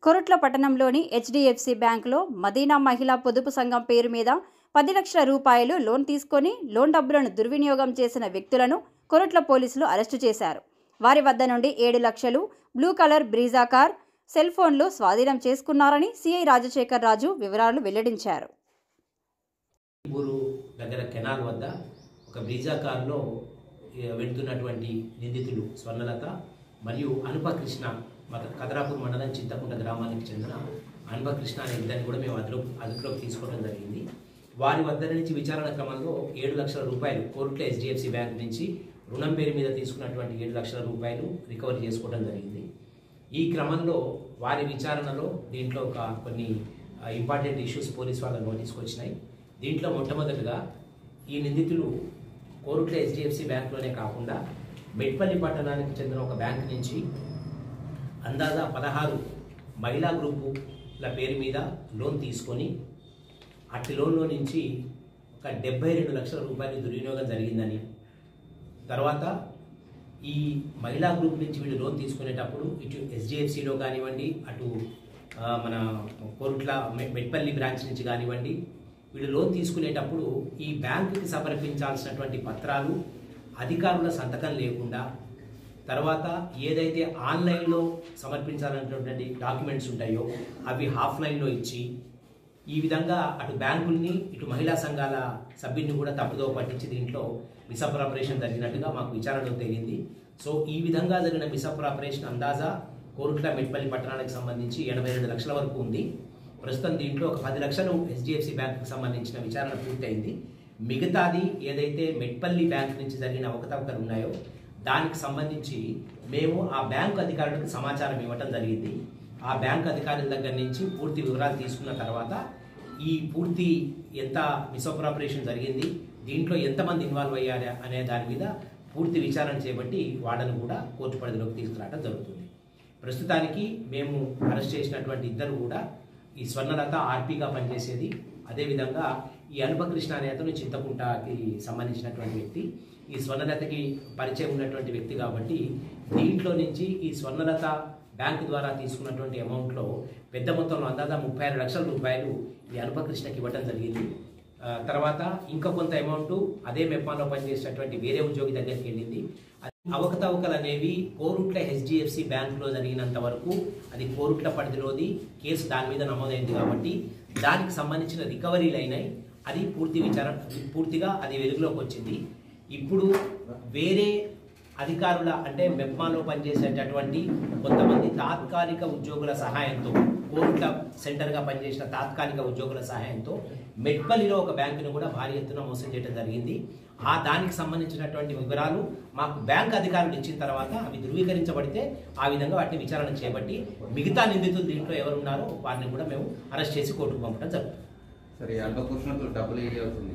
కొరుట్ల పట్టణంలోని హెచ్డిఎఫ్సి బ్యాంకులో మదీనా మహిళా పొదుపు సంఘం పేరు మీద పది లక్షల రూపాయలు లోన్ తీసుకొని లోన్ డబ్బులను దుర్వినియోగం చేసిన వ్యక్తులను కొరుట్ల పోలీసులు అరెస్టు చేశారు వారి వద్ద నుండి ఏడు లక్షలు blue colour Brezza car cell ఫోన్లు స్వాధీనం చేసుకున్నారని సిఐ రాజశేఖర్ రాజు వివరాలు వెల్లడించారు ఊరు దగ్గర కెనాల్ వద్ద ఒక బ్రీజా కారులో ఏ, వెళ్తున్నటువంటి నిందితులు స్వర్ణలత మరియు అనుపకృష్ణ మత- కదరాపూర్ మండలం చింతకుంట గ్రామానికి చెందిన అనుపకృష్ణ అనే ఇద్దరిని కూడా మేము అదుపు అదుపులోకి తీసుకోవడం జరిగింది వారి వద్ద నుంచి విచారణ క్రమంలో ఏడు లక్షల రూపాయలు కోరుట్ల హెచ్డిఎఫ్సి బ్యాంక్ నుంచి రుణం పేరు మీద తీసుకున్నటువంటి ఏడు లక్షల రూపాయలు రికవరీ చేసుకోవడం జరిగింది ఈ క్రమంలో వారి విచారణలో దీంట్లో ఒక కొన్ని ఇంపార్టెంట్ ఇష్యూస్ పోలీస్ వాళ్ళ నోటీస్కి వచ్చినాయి దీంట్లో మొట్టమొదటిగా ఈ నిందితులు కోరుట్ల హెచ్డిఎఫ్సి బ్యాంకులోనే కాకుండా మెట్పల్లి పట్టణానికి చెందిన ఒక బ్యాంక్ నుంచి అందాజా పదహారు మహిళా గ్రూపుల పేరు మీద లోన్ తీసుకొని అట్టి లోన్లో నుంచి ఒక డెబ్బై రెండు లక్షల రూపాయలు దుర్వినియోగం జరిగిందని తర్వాత ఈ మహిళా గ్రూప్ నుంచి వీళ్ళు లోన్ తీసుకునేటప్పుడు ఇటు ఎస్డిఎఫ్సిలో కానివ్వండి అటు ఆ, మన కోరుట్ల మె- మెట్పల్లి బ్రాంచ్ నుంచి కానివ్వండి వీళ్ళు లోన్ తీసుకునేటప్పుడు ఈ బ్యాంకుకి సమర్పించాల్సినటువంటి పత్రాలు అధికారుల సంతకం లేకుండా తర్వాత ఏదైతే ఆన్లైన్లో సమర్పించాలన్నటువంటి డాక్యుమెంట్స్ ఉంటాయో అవి ఆఫ్లైన్లో ఇచ్చి ఈ విధంగా అటు బ్యాంకుల్ని ఇటు మహిళా సంఘాల సభ్యుల్ని కూడా తప్పుదో పట్టించి దీంట్లో మిసప్రాపరేషన్ జరిగినట్టుగా మాకు విచారణలో తేలింది సో ఈ విధంగా జరిగిన మిసప్రాపరేషన్ అందాజా కోరుట్ల మెట్పల్లి పట్టణానికి సంబంధించి ఎనభై రెండు లక్షల వరకు ఉంది ప్రస్తుతం దీంట్లో ఒక పది లక్షలు హెచ్డిఎఫ్సి బ్యాంకుకి సంబంధించిన విచారణ పూర్తయింది మిగతాది ఏదైతే మెట్పల్లి బ్యాంక్ నుంచి జరిగిన అవకతవకలు ఉన్నాయో దానికి సంబంధించి మేము ఆ బ్యాంకు అధికారులకు సమాచారం ఇవ్వటం జరిగింది ఆ బ్యాంక్ అధికారుల దగ్గర నుంచి పూర్తి వివరాలు తీసుకున్న తర్వాత ఈ పూర్తి ఎంత మిస్అప్రాపరేషన్ జరిగింది దీంట్లో ఎంతమంది ఇన్వాల్వ్ అయ్యారు అనే దాని మీద పూర్తి విచారణ చేపట్టి వాళ్ళను కూడా కోర్టు పరిధిలోకి తీసుకురావడం జరుగుతుంది ప్రస్తుతానికి మేము అరెస్ట్ చేసినటువంటి ఇద్దరు కూడా ఈ స్వర్ణలత ఆర్పీగా పనిచేసేది అదేవిధంగా ఈ అనుపకృష్ణ అనే అతను చింతకుంటకి సంబంధించినటువంటి వ్యక్తి ఈ స్వర్ణలతకి పరిచయం ఉన్నటువంటి వ్యక్తి కాబట్టి దీంట్లో నుంచి ఈ స్వర్ణలత బ్యాంకు ద్వారా తీసుకున్నటువంటి అమౌంట్లో పెద్ద మొత్తంలో అందాజా ముప్పై ఆరు లక్షల రూపాయలు ఈ అనుపకృష్ణకి ఇవ్వడం జరిగింది ఆ, తర్వాత ఇంకా కొంత అమౌంట్ అదే మెప్మాలో పనిచేసినటువంటి వేరే ఉద్యోగి దగ్గరికి వెళ్ళింది అది అవకతవకలు అనేవి కోరుట్ల హెచ్డిఎఫ్సి బ్యాంకులో జరిగినంత వరకు అది కోరుట్ల పరిధిలోది కేసు దాని మీద నమోదైంది కాబట్టి దానికి సంబంధించిన రికవరీలు అయినాయి అది పూర్తి విచారణ పూర్తిగా అది వెలుగులోకి వచ్చింది ఇప్పుడు వేరే అధికారుల అంటే మెప్మాలో పనిచేసేటటువంటి కొంతమంది తాత్కాలిక ఉద్యోగుల సహాయంతో కోర్టుల సెంటర్గా పనిచేసిన తాత్కాలిక ఉద్యోగుల సహాయంతో మెట్పల్లిలో ఒక బ్యాంకును కూడా భారీ ఎత్తున మోసం చేయడం జరిగింది ఆ దానికి సంబంధించినటువంటి వివరాలు మాకు బ్యాంక్ అధికారులు ఇచ్చిన తర్వాత అవి ధృవీకరించబడితే ఆ విధంగా వాటిని విచారణ చేపట్టి మిగతా నిందితులు దీంట్లో ఎవరున్నారో వారిని కూడా మేము అరెస్ట్ చేసి కోర్టుకు పంపడం జరుగుతుంది సరే అల్పకృష్ణకు డబ్బులు ఇవ్వాల్సింది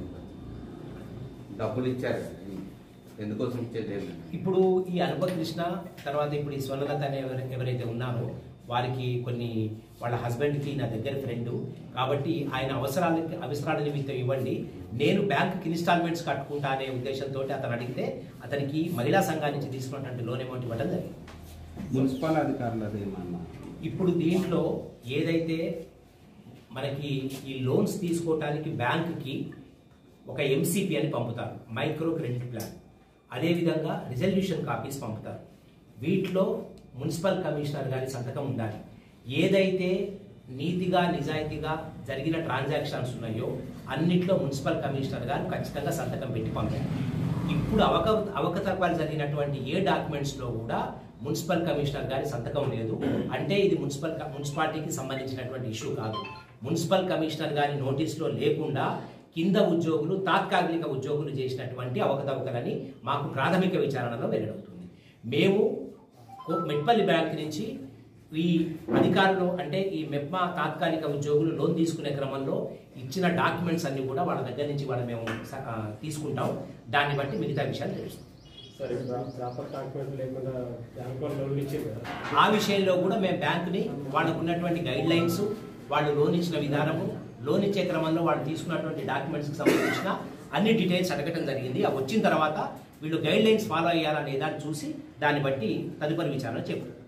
డబ్బులు ఇచ్చారు ఎందుకోసం ఇచ్చేది ఏంటంటే ఇప్పుడు ఈ అనుపకృష్ణ తర్వాత ఇప్పుడు ఈ స్వర్ణలత అనే ఎవరు- ఎవరైతే ఉన్నారో వారికి కొన్ని వాళ్ళ హస్బెండ్కి నా దగ్గర ఫ్రెండ్ కాబట్టి ఆయన అవసరాలకి అవసరాల నిమిత్తం ఇవ్వండి నేను బ్యాంకుకి ఇన్స్టాల్మెంట్స్ కట్టుకుంటా అనే ఉద్దేశంతో అతను అడిగితే అతనికి మహిళా సంఘాల నుంచి తీసుకున్నటువంటి లోన్ అమౌంట్ ఇవ్వడం జరిగింది మున్సిపల్ అధికారులది ఏమన్నా ఇప్పుడు దీంట్లో ఏదైతే మనకి ఈ లోన్స్ తీసుకోవటానికి బ్యాంకుకి ఒక ఎంసీపీ అని పంపుతారు మైక్రో క్రెడిట్ ప్లాన్ అదేవిధంగా రిజల్యూషన్ కాపీస్ పంపుతారు వీటిలో మున్సిపల్ కమిషనర్ గారి సంతకం ఉండాలి ఏదైతే నీతిగా నిజాయితీగా జరిగిన ట్రాన్సాక్షన్స్ ఉన్నాయో అన్నిట్లో మున్సిపల్ కమిషనర్ గారు ఖచ్చితంగా సంతకం పెట్టి పంపారు ఇప్పుడు అవక అవకతవకలు జరిగినటువంటి ఏ డాక్యుమెంట్స్లో కూడా మున్సిపల్ కమిషనర్ గారి సంతకం లేదు అంటే ఇది మున్సిపల్ క- మున్సిపాలిటీకి సంబంధించినటువంటి ఇష్యూ కాదు మున్సిపల్ కమిషనర్ గారి నోటీస్లో లేకుండా కింద ఉద్యోగులు తాత్కాలిక ఉద్యోగులు చేసినటువంటి అవకతవకలని మాకు ప్రాథమిక విచారణలో వెల్లడవుతుంది మేము కో- మెట్పల్లి బ్యాంక్ నుంచి ఈ అధికారులు అంటే ఈ మెప్మా తాత్కాలిక ఉద్యోగులు లోన్ తీసుకునే క్రమంలో ఇచ్చిన డాక్యుమెంట్స్ అన్ని కూడా వాళ్ళ దగ్గర నుంచి వాళ్ళ మేము స- ఆ, తీసుకుంటాం దాన్ని బట్టి మిగతా విషయాలు తెలుస్తాం సరే ప్రాపర్ డాక్యుమెంట్ లేకుండా బ్యాంక్ వాళ్ళు లోన్ ఇచ్చింది కదా ఆ విషయంలో కూడా మేము బ్యాంకుని వాళ్ళకు ఉన్నటువంటి గైడ్ లైన్స్ వాళ్ళు లోన్ ఇచ్చిన విధానము లోన్ ఇచ్చే క్రమంలో వాళ్ళు తీసుకున్నటువంటి డాక్యుమెంట్స్కి సంబంధించిన అన్ని డీటెయిల్స్ అడగటం జరిగింది అవి వచ్చిన తర్వాత వీళ్ళు గైడ్ లైన్స్ ఫాలో అయ్యారా లేదా అని చూసి దాన్ని బట్టి తదుపరి విచారణ చెప్తారు